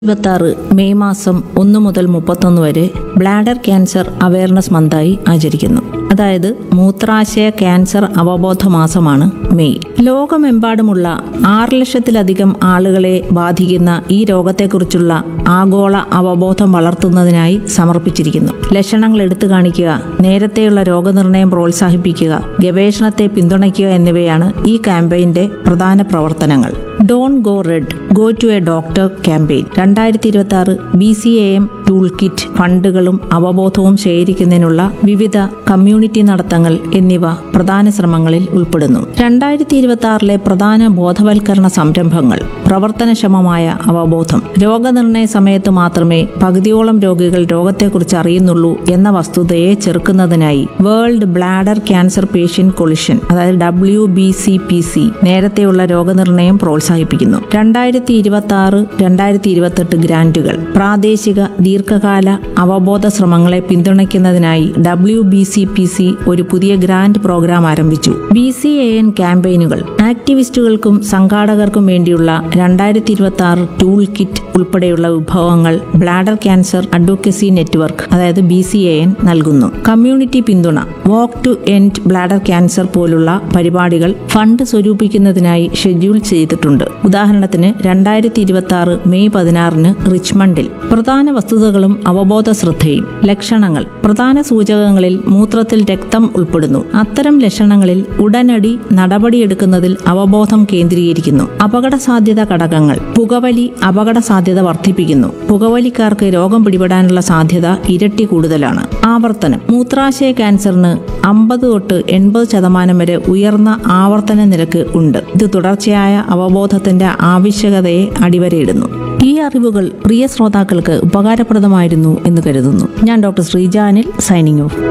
ഇരുപത്തി മെയ് മാസം ഒന്ന് മുതൽ മുപ്പത്തൊന്ന് വരെ ബ്ലാഡർ ക്യാൻസർ അവയർനെസ് മന്തായി ആചരിക്കുന്നു അതായത് മൂത്രാശയ ക്യാൻസർ അവബോധ മാസമാണ് മെയ് ലോകമെമ്പാടുമുള്ള ആറ് ലക്ഷത്തിലധികം ആളുകളെ ബാധിക്കുന്ന ഈ രോഗത്തെക്കുറിച്ചുള്ള ആഗോള അവബോധം വളർത്തുന്നതിനായി സമർപ്പിച്ചിരിക്കുന്നു ലക്ഷണങ്ങൾ എടുത്തു കാണിക്കുക നേരത്തെയുള്ള രോഗനിർണയം പ്രോത്സാഹിപ്പിക്കുക ഗവേഷണത്തെ പിന്തുണയ്ക്കുക എന്നിവയാണ് ഈ ക്യാമ്പയിന്റെ പ്രധാന പ്രവർത്തനങ്ങൾ don't go red go to a doctor campaign രണ്ടായിരത്തി ഇരുപത്തി ആറ് B C A M tool kit ഫണ്ടുകളും അവബോധവും ശേഖരിക്കുന്നതിനുള്ള വിവിധ കമ്മ്യൂണിറ്റി നടത്തങ്ങൾ എന്നിവ പ്രധാന ശ്രമങ്ങളിൽ ഉൾപ്പെടുന്നു രണ്ടായിരത്തി ഇരുപത്തി ആറിലെ പ്രധാന ബോധവൽക്കരണ സംരംഭങ്ങൾ പ്രവർത്തനക്ഷമമായ അവബോധം രോഗനിർണയ സമയത്ത് മാത്രമേ പകുതിയോളം രോഗികൾ രോഗത്തെക്കുറിച്ച് അറിയുന്നുള്ളൂ എന്ന വസ്തുതയെ ചെറുക്കുന്നതിനായി world bladder cancer patient coalition അതായത് W B C P C നേരത്തെയുള്ള രോഗനിർണയം പ്രോത്സാഹിപ്പിക്കുന്നു രണ്ടായിരത്തി ഇരുപത്തി ആറ് രണ്ടായിരത്തി ഇരുപത്തെട്ട് ഗ്രാന്റുകൾ പ്രാദേശിക ദീർഘകാല അവബോധ ശ്രമങ്ങളെ പിന്തുണയ്ക്കുന്നതിനായി W B C P C ഒരു പുതിയ ഗ്രാന്റ് പ്രോഗ്രാം ആരംഭിച്ചു ബി സി എ എൻ ക്യാമ്പയിനുകൾ ആക്ടിവിസ്റ്റുകൾക്കും സംഘാടകർക്കും വേണ്ടിയുള്ള രണ്ടായിരത്തി ഇരുപത്തി ആറ് ടൂൾ കിറ്റ് ഉൾപ്പെടെയുള്ള വിഭവങ്ങൾ ബ്ലാഡർ ക്യാൻസർ അഡ്വക്കസി നെറ്റ്വർക്ക് അതായത് ബി സി എ എൻ നൽകുന്നു കമ്മ്യൂണിറ്റി പിന്തുണ walk to end bladder cancer പോലുള്ള പരിപാടികൾ ഫണ്ട് സ്വരൂപിക്കുന്നതിനായി ഷെഡ്യൂൾ ചെയ്തിട്ടുണ്ട് ഉദാഹരണത്തിന് രണ്ടായിരത്തി ഇരുപത്തി ആറ് മെയ് പതിനാറിന് റിച്ച്മണ്ടിൽ പ്രധാന വസ്തുതകളും അവബോധ ശ്രദ്ധയും ലക്ഷണങ്ങൾ പ്രധാന സൂചകങ്ങളിൽ മൂത്രത്തിൽ രക്തം ഉൾപ്പെടുന്നു അത്തരം ലക്ഷണങ്ങളിൽ ഉടനടി നടപടിയെടുക്കുന്നതിൽ അവബോധം കേന്ദ്രീകരിക്കുന്നു അപകട സാധ്യത ഘടകങ്ങൾ പുകവലി അപകട സാധ്യത വർദ്ധിപ്പിക്കുന്നു പുകവലിക്കാർക്ക് രോഗം പിടിപെടാനുള്ള സാധ്യത ഇരട്ടി കൂടുതലാണ് ആവർത്തനം മൂത്രാശയ ക്യാൻസറിന് അമ്പത് തൊട്ട് എൺപത് ശതമാനം വരെ ഉയർന്ന ആവർത്തന നിരക്ക് ഉണ്ട് ഇത് തുടർച്ചയായ അവബോധത്തിന്റെ ആവശ്യകതയെ അടിവരയിടുന്നു ഈ അറിവുകൾ പ്രിയ ശ്രോതാക്കൾക്ക് ഉപകാരപ്രദമായിരുന്നു എന്ന് കരുതുന്നു ഞാൻ ഡോക്ടർ ശ്രീജാനിൽ സൈനിങ് ഓഫ്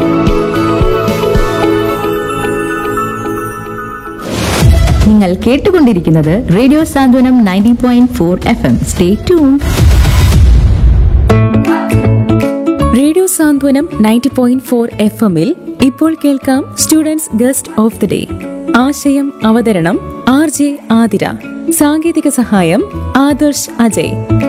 നിങ്ങൾ കേട്ടുകൊണ്ടിരിക്കുന്നത് radio Santhwanam ninety point four F M stay tune radio Santhwanam ninety point four F എമ്മിൽ ഇപ്പോൾ കേൾക്കാം students guest of the day ആശയം അവതരണം ആർ ജെ ആതിര സാങ്കേതിക സഹായം ആദർശ് അജയ്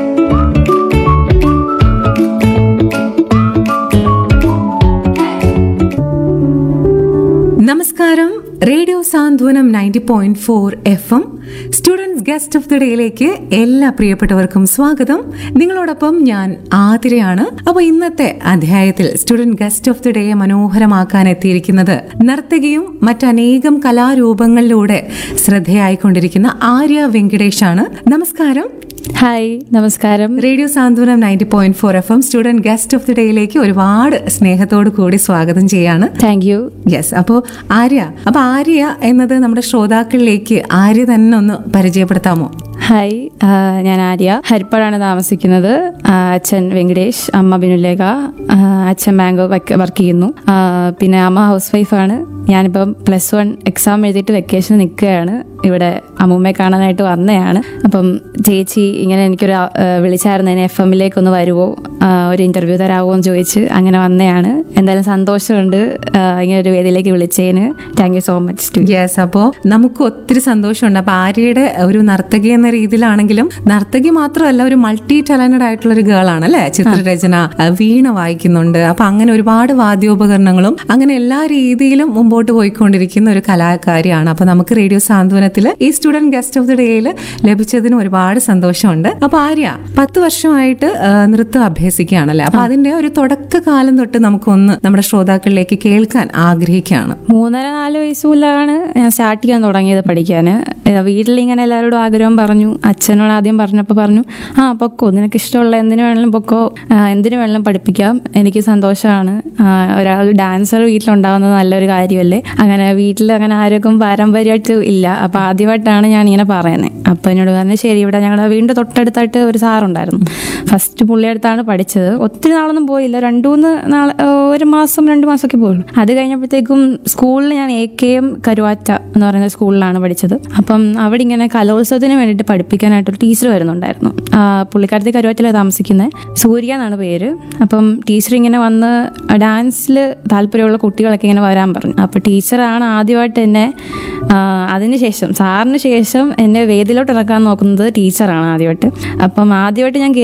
നമസ്കാരം radio Santhwanam ninety point four F M students guest of the ഡേയിലേക്ക് എല്ലാ പ്രിയപ്പെട്ടവർക്കും സ്വാഗതം നിങ്ങളോടൊപ്പം ഞാൻ ആതിരയാണ് അപ്പൊ ഇന്നത്തെ അധ്യായത്തിൽ സ്റ്റുഡന്റ് ഗസ്റ്റ് ഓഫ് ദി ഡേയെ മനോഹരമാക്കാൻ എത്തിയിരിക്കുന്നത് നർത്തകിയും മറ്റനേകം കലാരൂപങ്ങളിലൂടെ ശ്രദ്ധയായിക്കൊണ്ടിരിക്കുന്ന ആര്യ വെങ്കിടേഷാണ് നമസ്കാരം ഹായ് നമസ്കാരം radio Santhwanam ninety point four F M student guest of the ഡേയിലേക്ക് ഒരുപാട് സ്നേഹത്തോടു കൂടി സ്വാഗതം ചെയ്യാണ് താങ്ക് യു യെസ് അപ്പോൾ ആര്യ അപ്പൊ ആര്യ എന്നത് നമ്മുടെ ശ്രോതാക്കളിലേക്ക് ആര്യ തന്നെ ഒന്ന് പരിചയപ്പെടുത്താമോ ഹായ് ആ, ഞാൻ ആര്യ ഹരിപ്പാടാണ് താമസിക്കുന്നത് ആ, അച്ഛൻ വെങ്കടേഷ് അമ്മ ബിനുലേഖ ആ, അച്ഛൻ ബാങ്ക് വർക്ക് ചെയ്യുന്നു ആ, പിന്നെ അമ്മ ഹൗസ് വൈഫാണ് ഞാനിപ്പം പ്ലസ് വൺ എക്സാം എഴുതിയിട്ട് വെക്കേഷൻ നിൽക്കുകയാണ് ഇവിടെ അമ്മൂമ്മയെ കാണാനായിട്ട് വന്നതാണ് അപ്പം ചേച്ചി ഇങ്ങനെ എനിക്കൊരു ആ, വിളിച്ചായിരുന്നു എന്നെ എഫ് എമ്മിലേക്ക് ഒന്ന് വരുമോ ആ, ഒരു ഇന്റർവ്യൂ തരാമോ എന്ന് ചോദിച്ച് അങ്ങനെ വന്നതാണ് എന്തായാലും സന്തോഷമുണ്ട് ആ, ഇങ്ങനെ ഒരു വേദിയിലേക്ക് വിളിച്ചതിന് thank you so much too yes അപ്പോൾ നമുക്ക് ഒത്തിരി സന്തോഷമുണ്ട് അപ്പൊ ആര്യയുടെ ഒരു നർത്തകി എന്ന രീതിയിലാണെങ്കിലും നർത്തകി മാത്രമല്ല ഒരു മൾട്ടി ടാലന്റഡ് ആയിട്ടുള്ള ഒരു ഗേൾ ആണ് അല്ലെ ചിത്രരചന ആ, വീണ വായിക്കുന്നുണ്ട് അപ്പൊ അങ്ങനെ ഒരുപാട് വാദ്യോപകരണങ്ങളും അങ്ങനെ എല്ലാ രീതിയിലും മുമ്പോട്ട് പോയിക്കൊണ്ടിരിക്കുന്ന ഒരു കലാകാരിയാണ് അപ്പൊ നമുക്ക് റേഡിയോ സാന്ത്വനത്തിൽ ഈ സ്റ്റുഡന്റ് ഗസ്റ്റ് ഓഫ് ദി ഡേയിൽ ലഭിച്ചതിന് ഒരുപാട് സന്തോഷമുണ്ട് അപ്പൊ ആര്യ പത്ത് വർഷമായിട്ട് ആ, നൃത്തം അഭ്യസിക്കുകയാണല്ലേ അപ്പൊ അതിന്റെ ഒരു തുടക്കകാലം തൊട്ട് നമുക്കൊന്ന് നമ്മുടെ ശ്രോതാക്കളിലേക്ക് കേൾക്കാൻ ആഗ്രഹിക്കുകയാണ് മൂന്നര നാല് വയസ്സുമുല്ലാണ് ഞാൻ സ്റ്റാർട്ട് ചെയ്യാൻ തുടങ്ങിയത് പഠിക്കാൻ വീട്ടിൽ ഇങ്ങനെ എല്ലാവരോടും ആഗ്രഹം പറഞ്ഞു അച്ഛനോട് ആദ്യം പറഞ്ഞപ്പോൾ പറഞ്ഞു ആ പൊക്കോ നിനക്ക് ഇഷ്ടമുള്ള എന്തിനു വേണമെങ്കിലും പൊക്കോ ആ, എന്തിനു വേണമെങ്കിലും പഠിപ്പിക്കാം എനിക്ക് സന്തോഷമാണ് ആ, ഒരാൾ ഡാൻസർ വീട്ടിലുണ്ടാവുന്നത് നല്ലൊരു കാര്യമല്ലേ അങ്ങനെ വീട്ടിൽ അങ്ങനെ ആരോഗ്യം പാരമ്പര്യമായിട്ട് ഇല്ല അപ്പോൾ ആദ്യമായിട്ടാണ് ഞാൻ ഇങ്ങനെ പറയുന്നത് അപ്പോൾ എന്നോട് പറഞ്ഞു ശരി ഇവിടെ ഞങ്ങളുടെ വീടിൻ്റെ തൊട്ടടുത്തായിട്ട് ഒരു സാറുണ്ടായിരുന്നു ഫസ്റ്റ് പുള്ളിയടുത്താണ് പഠിച്ചത് ഒത്തിരി നാളൊന്നും പോയില്ല രണ്ടു മൂന്ന് നാൾ ഒരു മാസം രണ്ട് മാസമൊക്കെ പോയുള്ളൂ അത് കഴിഞ്ഞപ്പോഴത്തേക്കും സ്കൂളിൽ ഞാൻ എ കെ എം കരുവാറ്റ എന്ന് പറയുന്ന സ്കൂളിലാണ് പഠിച്ചത് അപ്പം അവിടെ ഇങ്ങനെ കലോത്സവത്തിന് വേണ്ടിയിട്ട് പഠിപ്പിക്കാനായിട്ടൊരു ടീച്ചർ വരുന്നുണ്ടായിരുന്നു ആ, പുള്ളിക്കാരത്തി കരുവാറ്റിലാണ് താമസിക്കുന്നത് സൂര്യ എന്നാണ് പേര് അപ്പം ടീച്ചർ ഇങ്ങനെ വന്ന് ഡാൻസിൽ താല്പര്യമുള്ള കുട്ടികളൊക്കെ ഇങ്ങനെ വരാൻ പറഞ്ഞു അപ്പോൾ ടീച്ചറാണ് ആദ്യമായിട്ട് എന്നെ ആ, അതിനുശേഷം സാറിന് ശേഷം എന്നെ വേദിയിലോട്ട് ഇറക്കാൻ നോക്കുന്നത് ടീച്ചറാണ് ആദ്യമായിട്ട് അപ്പം ആദ്യമായിട്ട് ഞാൻ